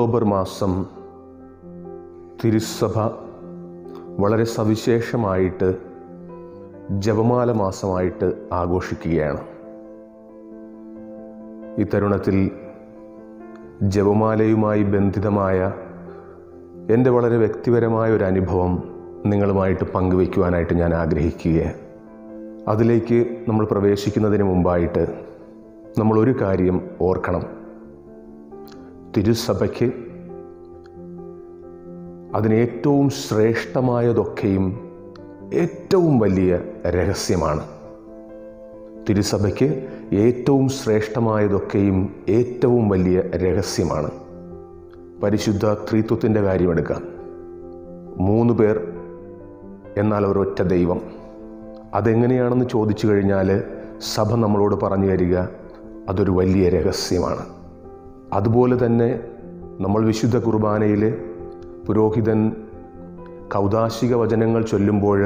October മാസം തിരുസഭ വളരെ സവിശേഷമായിട്ട് ജപമാല മാസമായിട്ട് ആഘോഷിക്കുകയാണ് ഈ തരുണത്തിൽ ജപമാലയുമായി ബന്ധിതമായ എൻ്റെ വളരെ വ്യക്തിപരമായ ഒരു അനുഭവം നിങ്ങളുമായിട്ട് പങ്കുവയ്ക്കുവാനായിട്ട് ഞാൻ ആഗ്രഹിക്കുകയാണ് അതിലേക്ക് നമ്മൾ പ്രവേശിക്കുന്നതിന് മുമ്പായിട്ട് നമ്മൾ ഒരു കാര്യം ഓർക്കണം തിരുസഭയ്ക്ക് അതിന് ഏറ്റവും ശ്രേഷ്ഠമായതൊക്കെയും ഏറ്റവും വലിയ രഹസ്യമാണ് തിരുസഭയ്ക്ക് ഏറ്റവും ശ്രേഷ്ഠമായതൊക്കെയും ഏറ്റവും വലിയ രഹസ്യമാണ് പരിശുദ്ധ ത്രിത്വത്തിൻ്റെ കാര്യമെടുക്കാം മൂന്ന് പേർ എന്നാൽ ഒരൊറ്റ ദൈവം അതെങ്ങനെയാണെന്ന് ചോദിച്ചു കഴിഞ്ഞാൽ സഭ നമ്മളോട് പറഞ്ഞു തരിക അതൊരു വലിയ രഹസ്യമാണ് അതുപോലെ തന്നെ നമ്മൾ വിശുദ്ധ കുർബാനയിൽ പുരോഹിതൻ കൗതാശിക വചനങ്ങൾ ചൊല്ലുമ്പോൾ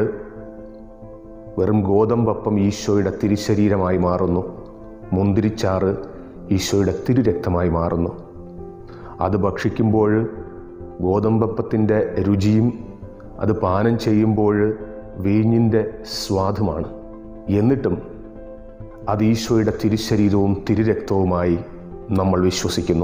വെറും ഗോതമ്പപ്പം ഈശോയുടെ തിരുശരീരമായി മാറുന്നു മുന്തിരിച്ചാറ് ഈശോയുടെ തിരുരക്തമായി മാറുന്നു അത് ഭക്ഷിക്കുമ്പോൾ ഗോതമ്പപ്പത്തിൻ്റെ രുചിയും അത് പാനം ചെയ്യുമ്പോൾ വീഞ്ഞിൻ്റെ സ്വാദുമാണ് എന്നിട്ടും അത് ഈശോയുടെ തിരുശരീരവും തിരുരക്തവുമായി നമ്മൾ വിശ്വസിക്കുന്നു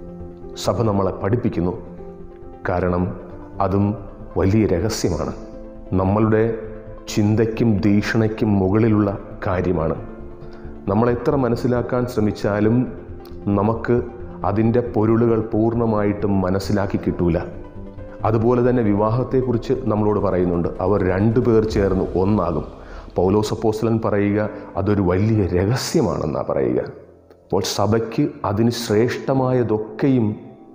സഭ നമ്മളെ പഠിപ്പിക്കുന്നു കാരണം അതും വലിയ രഹസ്യമാണ് നമ്മളുടെ ചിന്തയ്ക്കും ഭീഷണയ്ക്കും മുകളിലുള്ള കാര്യമാണ് നമ്മൾ എത്ര മനസ്സിലാക്കാൻ ശ്രമിച്ചാലും നമുക്ക് അതിൻ്റെ പൊരുളുകൾ പൂർണ്ണമായിട്ടും മനസ്സിലാക്കി കിട്ടൂല അതുപോലെ തന്നെ വിവാഹത്തെക്കുറിച്ച് നമ്മളോട് പറയുന്നുണ്ട് അവർ രണ്ടു പേർ ചേർന്ന് ഒന്നാകും പൗലോസപ്പോസ്ലൻ പറയുക അതൊരു വലിയ രഹസ്യമാണെന്നാണ് പറയുക അപ്പോൾ സഭയ്ക്ക് അതിന് ശ്രേഷ്ഠമായതൊക്കെയും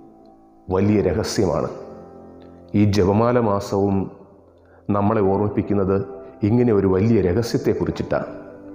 വലിയ രഹസ്യമാണ് ഈ ജപമാല മാസവും നമ്മളെ ഓർമ്മിപ്പിക്കുന്നത് ഇങ്ങനെ ഒരു വലിയ രഹസ്യത്തെക്കുറിച്ചിട്ടാണ്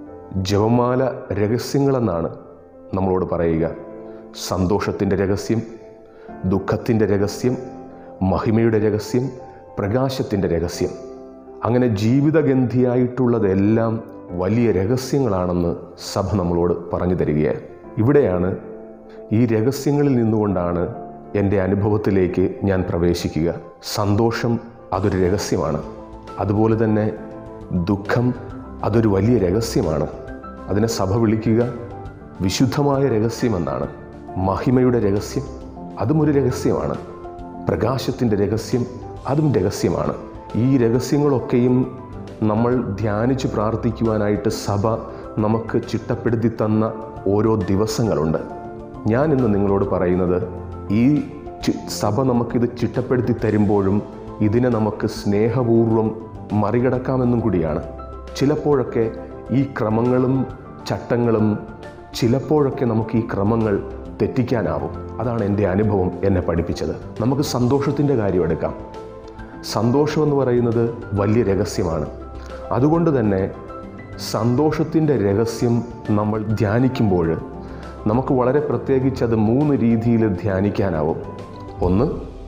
ജപമാല രഹസ്യങ്ങളെന്നാണ് നമ്മളോട് പറയുക സന്തോഷത്തിൻ്റെ രഹസ്യം ദുഃഖത്തിൻ്റെ രഹസ്യം മഹിമയുടെ രഹസ്യം പ്രകാശത്തിൻ്റെ രഹസ്യം അങ്ങനെ ജീവിതഗന്ധിയായിട്ടുള്ളതെല്ലാം വലിയ രഹസ്യങ്ങളാണെന്ന് സഭ നമ്മളോട് പറഞ്ഞു തരികയാണ് ഇവിടെയാണ് ഈ രഹസ്യങ്ങളിൽ നിന്നുകൊണ്ടാണ് എൻ്റെ അനുഭവത്തിലേക്ക് ഞാൻ പ്രവേശിക്കുക സന്തോഷം അതൊരു രഹസ്യമാണ് അതുപോലെ തന്നെ ദുഃഖം അതൊരു വലിയ രഹസ്യമാണ് അതിനെ സഭ വിളിക്കുക വിശുദ്ധമായ രഹസ്യമെന്നാണ് മഹിമയുടെ രഹസ്യം അതും ഒരു രഹസ്യമാണ് പ്രകാശത്തിൻ്റെ രഹസ്യം അതും രഹസ്യമാണ് ഈ രഹസ്യങ്ങളൊക്കെയും നമ്മൾ ധ്യാനിച്ച് പ്രാർത്ഥിക്കുവാനായിട്ട് സഭ നമുക്ക് ചിട്ടപ്പെടുത്തി തന്ന ഓരോ ദിവസങ്ങളുണ്ട് ഞാൻ ഇന്ന് നിങ്ങളോട് പറയുന്നത് ഈ ചി- സഭ നമുക്കിത് ചിട്ടപ്പെടുത്തി തരുമ്പോഴും ഇതിനെ നമുക്ക് സ്നേഹപൂർവ്വം മറികടക്കാമെന്നും കൂടിയാണ് ചിലപ്പോഴൊക്കെ ഈ ക്രമങ്ങളും ചട്ടങ്ങളും ചിലപ്പോഴൊക്കെ നമുക്ക് ഈ ക്രമങ്ങൾ തെറ്റിക്കാനാവും അതാണ് എൻ്റെ അനുഭവം എന്നെ പഠിപ്പിച്ചത് നമുക്ക് സന്തോഷത്തിൻ്റെ കാര്യം എടുക്കാം സന്തോഷം എന്ന് പറയുന്നത് വലിയ രഹസ്യമാണ് അതുകൊണ്ട് തന്നെ സന്തോഷത്തിൻ്റെ രഹസ്യം നമ്മൾ ധ്യാനിക്കുമ്പോൾ നമുക്ക് വളരെ പ്രത്യേകിച്ച് അത് മൂന്ന് രീതിയിൽ ധ്യാനിക്കാനാവും ഒന്ന്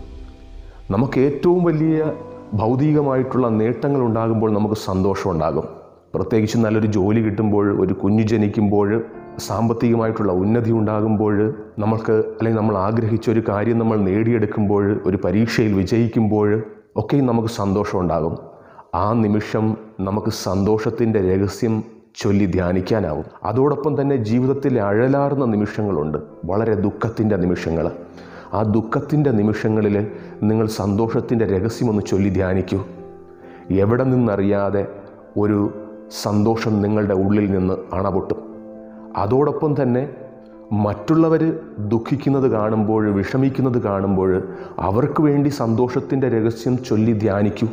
നമുക്ക് ഏറ്റവും വലിയ ഭൗതികമായിട്ടുള്ള നേട്ടങ്ങൾ ഉണ്ടാകുമ്പോൾ നമുക്ക് സന്തോഷം ഉണ്ടാകും പ്രത്യേകിച്ച് നല്ലൊരു ജോലി കിട്ടുമ്പോൾ ഒരു കുഞ്ഞു ജനിക്കുമ്പോൾ സാമ്പത്തികമായിട്ടുള്ള ഉന്നതി ഉണ്ടാകുമ്പോൾ നമുക്ക് അല്ലെങ്കിൽ നമ്മൾ ആഗ്രഹിച്ച ഒരു കാര്യം നമ്മൾ നേടിയെടുക്കുമ്പോൾ ഒരു പരീക്ഷയിൽ വിജയിക്കുമ്പോൾ ഒക്കെയും നമുക്ക് സന്തോഷം ഉണ്ടാകും ആ നിമിഷം നമുക്ക് സന്തോഷത്തിൻ്റെ രഹസ്യം ചൊല്ലി ധ്യാനിക്കാനാവും അതോടൊപ്പം തന്നെ ജീവിതത്തിൽ അഴലാർന്ന നിമിഷങ്ങളുണ്ട് വളരെ ദുഃഖത്തിൻ്റെ നിമിഷങ്ങൾ ആ ദുഃഖത്തിൻ്റെ നിമിഷങ്ങളിൽ നിങ്ങൾ സന്തോഷത്തിൻ്റെ രഹസ്യമൊന്ന് ചൊല്ലി ധ്യാനിക്കൂ എവിടെ നിന്നറിയാതെ ഒരു സന്തോഷം നിങ്ങളുടെ ഉള്ളിൽ നിന്ന് അണപൊട്ടും അതോടൊപ്പം തന്നെ മറ്റുള്ളവർ ദുഃഖിക്കുന്നത് കാണുമ്പോൾ വിഷമിക്കുന്നത് കാണുമ്പോൾ അവർക്ക് വേണ്ടി സന്തോഷത്തിൻ്റെ രഹസ്യം ചൊല്ലി ധ്യാനിക്കൂ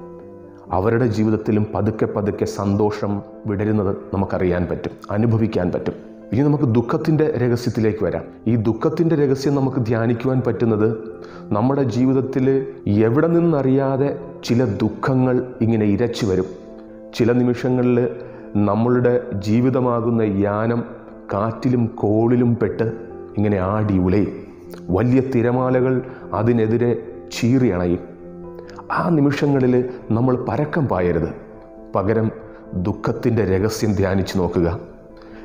അവരുടെ ജീവിതത്തിലും പതുക്കെ പതുക്കെ സന്തോഷം വിടരുന്നത് നമുക്കറിയാൻ പറ്റും അനുഭവിക്കാൻ പറ്റും ഇനി നമുക്ക് ദുഃഖത്തിൻ്റെ രഹസ്യത്തിലേക്ക് വരാം ഈ ദുഃഖത്തിൻ്റെ രഹസ്യം നമുക്ക് ധ്യാനിക്കുവാൻ പറ്റുന്നത് നമ്മുടെ ജീവിതത്തിൽ എവിടെ നിന്നറിയാതെ ചില ദുഃഖങ്ങൾ ഇങ്ങനെ ഇരച്ചു വരും ചില നിമിഷങ്ങളിൽ നമ്മളുടെ ജീവിതമാകുന്ന യാനം കാറ്റിലും കോളിലും പെട്ട് ഇങ്ങനെ ആടി ഉലയും വലിയ തിരമാലകൾ അതിനെതിരെ ചീറിയണയും ആ നിമിഷങ്ങളിൽ നമ്മൾ പരക്കം പായരുത് പകരം ദുഃഖത്തിൻ്റെ രഹസ്യം ധ്യാനിച്ചു നോക്കുക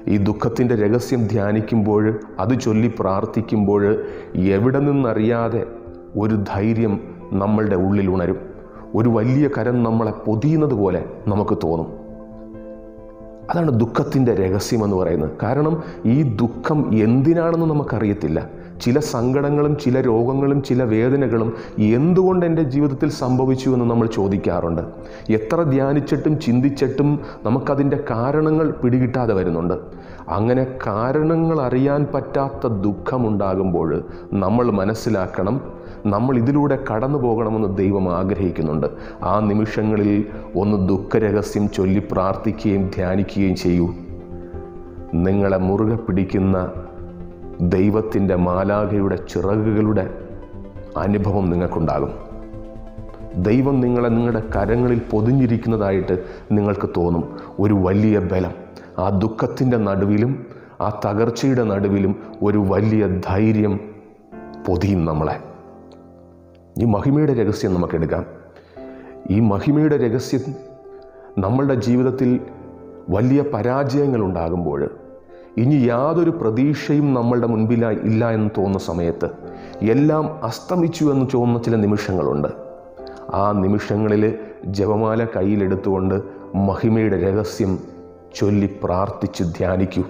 ഈ ദുഃഖത്തിൻ്റെ രഹസ്യം ധ്യാനിക്കുമ്പോൾ അത് ചൊല്ലി പ്രാർത്ഥിക്കുമ്പോൾ എവിടെ നിന്നറിയാതെ ഒരു ധൈര്യം നമ്മളുടെ ഉള്ളിൽ ഉണരും ഒരു വലിയ കരം നമ്മളെ പൊതിയുന്നത് പോലെ നമുക്ക് തോന്നും അതാണ് ദുഃഖത്തിൻ്റെ രഹസ്യമെന്ന് പറയുന്നത് കാരണം ഈ ദുഃഖം എന്തിനാണെന്ന് നമുക്കറിയത്തില്ല ചില സങ്കടങ്ങളും ചില രോഗങ്ങളും ചില വേദനകളും എന്തുകൊണ്ട് എൻ്റെ ജീവിതത്തിൽ സംഭവിച്ചു എന്ന് നമ്മൾ ചോദിക്കാറുണ്ട് എത്ര ധ്യാനിച്ചിട്ടും ചിന്തിച്ചിട്ടും നമുക്കതിൻ്റെ കാരണങ്ങൾ പിടികിട്ടാതെ വരുന്നുണ്ട് അങ്ങനെ കാരണങ്ങൾ അറിയാൻ പറ്റാത്ത ദുഃഖമുണ്ടാകുമ്പോൾ നമ്മൾ മനസ്സിലാക്കണം നമ്മൾ ഇതിലൂടെ കടന്നു പോകണമെന്ന് ദൈവം ആഗ്രഹിക്കുന്നുണ്ട് ആ നിമിഷങ്ങളിൽ ഒന്ന് ദുഃഖരഹസ്യം ചൊല്ലി പ്രാർത്ഥിക്കുകയും ധ്യാനിക്കുകയും ചെയ്യൂ നിങ്ങളെ മുറുകെ പിടിക്കുന്ന ദൈവത്തിൻ്റെ മാലാഖയുടെ ചിറകുകളുടെ അനുഭവം നിങ്ങൾക്കുണ്ടാകും ദൈവം നിങ്ങളെ നിങ്ങളുടെ കരങ്ങളിൽ പൊതിഞ്ഞിരിക്കുന്നതായിട്ട് നിങ്ങൾക്ക് തോന്നും ഒരു വലിയ ബലം ആ ദുഃഖത്തിൻ്റെ നടുവിലും ആ തകർച്ചയുടെ നടുവിലും ഒരു വലിയ ധൈര്യം പൊതിയും നമ്മളെ ഈ മഹിമയുടെ രഹസ്യം നമുക്കെടുക്കാം ഈ മഹിമയുടെ രഹസ്യം നമ്മളുടെ ജീവിതത്തിൽ വലിയ പരാജയങ്ങൾ ഉണ്ടാകുമ്പോൾ ഇനി യാതൊരു പ്രതീക്ഷയും നമ്മളുടെ മുൻപിലായി ഇല്ല എന്ന് തോന്നുന്ന സമയത്ത് എല്ലാം അസ്തമിച്ചു എന്ന് തോന്നുന്ന ചില നിമിഷങ്ങളുണ്ട് ആ നിമിഷങ്ങളിൽ ജപമാല കയ്യിലെടുത്തുകൊണ്ട് മഹിമയുടെ രഹസ്യം ചൊല്ലി പ്രാർത്ഥിച്ച് ധ്യാനിക്കൂ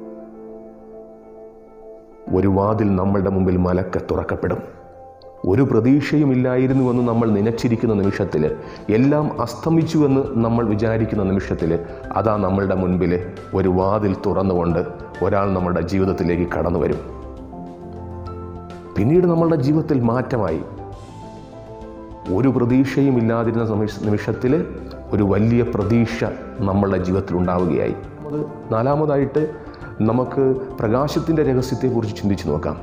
ഒരു വാതിൽ നമ്മളുടെ മുമ്പിൽ മലക്കെ തുറക്കപ്പെടും ഒരു പ്രതീക്ഷയും ഇല്ലായിരുന്നുവെന്ന് നമ്മൾ നനച്ചിരിക്കുന്ന നിമിഷത്തിൽ എല്ലാം അസ്തമിച്ചുവെന്ന് നമ്മൾ വിചാരിക്കുന്ന നിമിഷത്തിൽ അതാ നമ്മളുടെ മുൻപിൽ ഒരു വാതിൽ തുറന്നുകൊണ്ട് ഒരാൾ നമ്മുടെ ജീവിതത്തിലേക്ക് കടന്നു വരും പിന്നീട് നമ്മളുടെ ജീവിതത്തിൽ മാറ്റമായി ഒരു പ്രതീക്ഷയും ഇല്ലാതിരുന്ന നിമിഷ- നിമിഷത്തിൽ ഒരു വലിയ പ്രതീക്ഷ നമ്മളുടെ ജീവിതത്തിൽ ഉണ്ടാവുകയായി അത് നാലാമതായിട്ട് നമുക്ക് പ്രകാശത്തിൻ്റെ രഹസ്യത്തെക്കുറിച്ച് ചിന്തിച്ചു നോക്കാം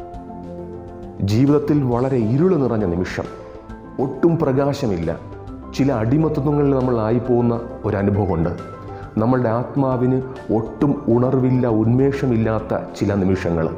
ജീവിതത്തിൽ വളരെ ഇരുള് നിറഞ്ഞ നിമിഷം ഒട്ടും പ്രകാശമില്ല ചില അടിമത്തങ്ങളിൽ നമ്മൾ ആയിപ്പോകുന്ന ഒരനുഭവമുണ്ട് നമ്മളുടെ ആത്മാവിന് ഒട്ടും ഉണർവില്ല ഉന്മേഷമില്ലാത്ത ചില നിമിഷങ്ങൾ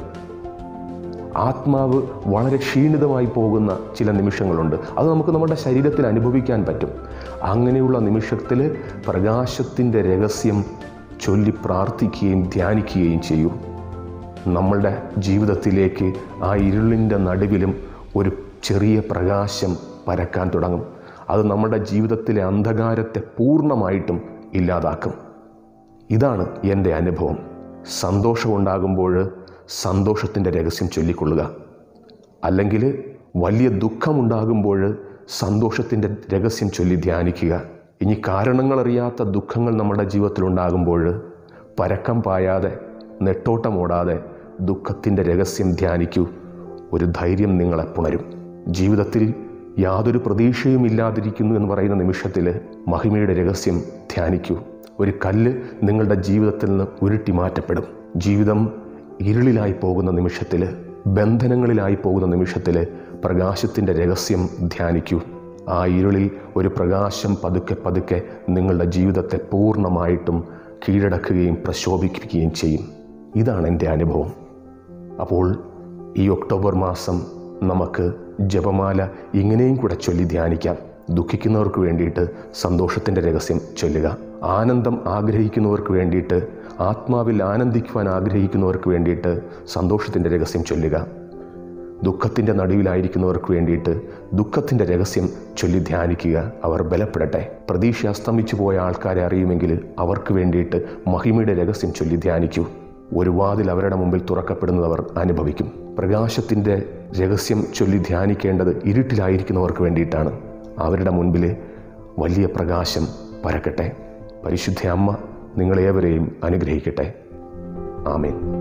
ആത്മാവ് വളരെ ക്ഷീണിതമായി പോകുന്ന ചില നിമിഷങ്ങളുണ്ട് അത് നമുക്ക് നമ്മുടെ ശരീരത്തിൽ അനുഭവിക്കാൻ പറ്റും അങ്ങനെയുള്ള നിമിഷത്തിൽ പ്രകാശത്തിൻ്റെ രഹസ്യം ചൊല്ലി പ്രാർത്ഥിക്കുകയും ധ്യാനിക്കുകയും ചെയ്യൂ നമ്മളുടെ ജീവിതത്തിലേക്ക് ആ ഇരുളിൻ്റെ നടുവിലും ഒരു ചെറിയ പ്രകാശം പരക്കാൻ തുടങ്ങും അത് നമ്മുടെ ജീവിതത്തിലെ അന്ധകാരത്തെ പൂർണ്ണമായിട്ടും ഇല്ലാതാക്കും ഇതാണ് എൻ്റെ അനുഭവം സന്തോഷമുണ്ടാകുമ്പോൾ സന്തോഷത്തിൻ്റെ രഹസ്യം ചൊല്ലിക്കൊള്ളുക അല്ലെങ്കിൽ വലിയ ദുഃഖമുണ്ടാകുമ്പോൾ സന്തോഷത്തിൻ്റെ രഹസ്യം ചൊല്ലി ധ്യാനിക്കുക ഇനി കാരണങ്ങളറിയാത്ത ദുഃഖങ്ങൾ നമ്മുടെ ജീവിതത്തിൽ ഉണ്ടാകുമ്പോൾ പരക്കം പായാതെ നെട്ടോട്ടമോടാതെ ദുഃഖത്തിൻ്റെ രഹസ്യം ധ്യാനിക്കൂ ഒരു ധൈര്യം നിങ്ങളെ പുണരും ജീവിതത്തിൽ യാതൊരു പ്രതീക്ഷയും ഇല്ലാതിരിക്കുന്നു എന്ന് പറയുന്ന നിമിഷത്തിൽ മഹിമയുടെ രഹസ്യം ധ്യാനിക്കൂ ഒരു കല്ല് നിങ്ങളുടെ ജീവിതത്തിൽ നിന്ന് ഉരുട്ടി മാറ്റപ്പെടും ജീവിതം ഇരുളിലായി പോകുന്ന നിമിഷത്തിൽ ബന്ധനങ്ങളിലായി പോകുന്ന നിമിഷത്തിൽ പ്രകാശത്തിൻ്റെ രഹസ്യം ധ്യാനിക്കൂ ആ ഇരുളിൽ ഒരു പ്രകാശം പതുക്കെ പതുക്കെ നിങ്ങളുടെ ജീവിതത്തെ പൂർണ്ണമായിട്ടും കീഴടക്കുകയും പ്രശോഭിക്കുകയും ചെയ്യും ഇതാണ് എൻ്റെ അനുഭവം അപ്പോൾ ഈ ഒക്ടോബർ മാസം നമുക്ക് ജപമാല ഇങ്ങനെയും കൂടെ ചൊല്ലി ധ്യാനിക്കാം ദുഃഖിക്കുന്നവർക്ക് വേണ്ടിയിട്ട് സന്തോഷത്തിൻ്റെ രഹസ്യം ചൊല്ലുക ആനന്ദം ആഗ്രഹിക്കുന്നവർക്ക് വേണ്ടിയിട്ട് ആത്മാവിൽ ആനന്ദിക്കുവാൻ ആഗ്രഹിക്കുന്നവർക്ക് വേണ്ടിയിട്ട് സന്തോഷത്തിൻ്റെ രഹസ്യം ചൊല്ലുക ദുഃഖത്തിൻ്റെ നടുവിലായിരിക്കുന്നവർക്ക് വേണ്ടിയിട്ട് ദുഃഖത്തിൻ്റെ രഹസ്യം ചൊല്ലി ധ്യാനിക്കുക അവർ ബലപ്പെടട്ടെ പ്രതീക്ഷ അസ്തമിച്ചു പോയ ആൾക്കാരെ അറിയുമെങ്കിൽ അവർക്ക് വേണ്ടിയിട്ട് മഹിമയുടെ രഹസ്യം ചൊല്ലി ധ്യാനിക്കൂ ഒരു വാതിൽ അവരുടെ മുമ്പിൽ തുറക്കപ്പെടുന്നത് അവർ അനുഭവിക്കും പ്രകാശത്തിൻ്റെ രഹസ്യം ചൊല്ലി ധ്യാനിക്കേണ്ടത് ഇരുട്ടിലായിരിക്കുന്നവർക്ക് വേണ്ടിയിട്ടാണ് അവരുടെ മുൻപിൽ വലിയ പ്രകാശം പരക്കട്ടെ പരിശുദ്ധ അമ്മ നിങ്ങളേവരെയും അനുഗ്രഹിക്കട്ടെ ആമേൻ